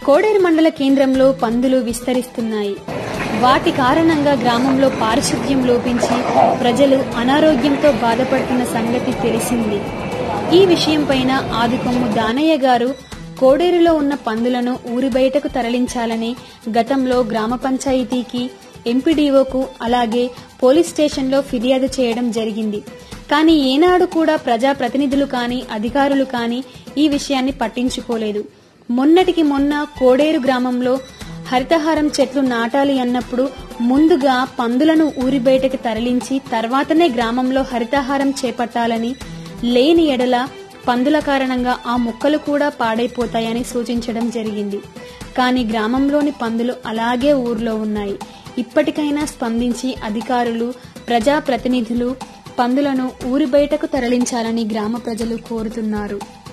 కోడేరు మండల కేంద్రంలో పందులు విస్తరిస్తున్నాయి వాటి కారణంగా గ్రామంలో పారిశుద్ధ్యం లోపించి ప్రజలు అనారోగ్యంతో బాధపడుతున్న సంగతి తెలిసింది ఈ విషయంపైన ఆదికొమ్ము దానయ్య గారు కోడేరులో ఉన్న పందులను ఊరి బయటకు తరలించాలని గతంలో గ్రామ పంచాయతీకి ఎంపీడీఓకు అలాగే పోలీస్ స్టేషన్లో ఫిర్యాదు చేయడం జరిగింది కానీ ఏనాడు కూడా ప్రజాప్రతినిధులు కానీ అధికారులు కానీ ఈ విషయాన్ని పట్టించుకోలేదు మొన్నటికి మొన్న కోడేరు గ్రామంలో హరితహారం చెట్లు నాటాలి అన్నప్పుడు ముందుగా పందులను ఊరి బయటకు తరలించి తర్వాతనే గ్రామంలో హరితహారం చేపట్టాలని లేని ఎడల పందుల కారణంగా ఆ మొక్కలు కూడా పాడైపోతాయని సూచించడం జరిగింది కానీ గ్రామంలోని పందులు అలాగే ఊర్లో ఉన్నాయి ఇప్పటికైనా స్పందించి అధికారులు ప్రజాప్రతినిధులు పందులను ఊరి బయటకు తరలించాలని గ్రామ ప్రజలు కోరుతున్నారు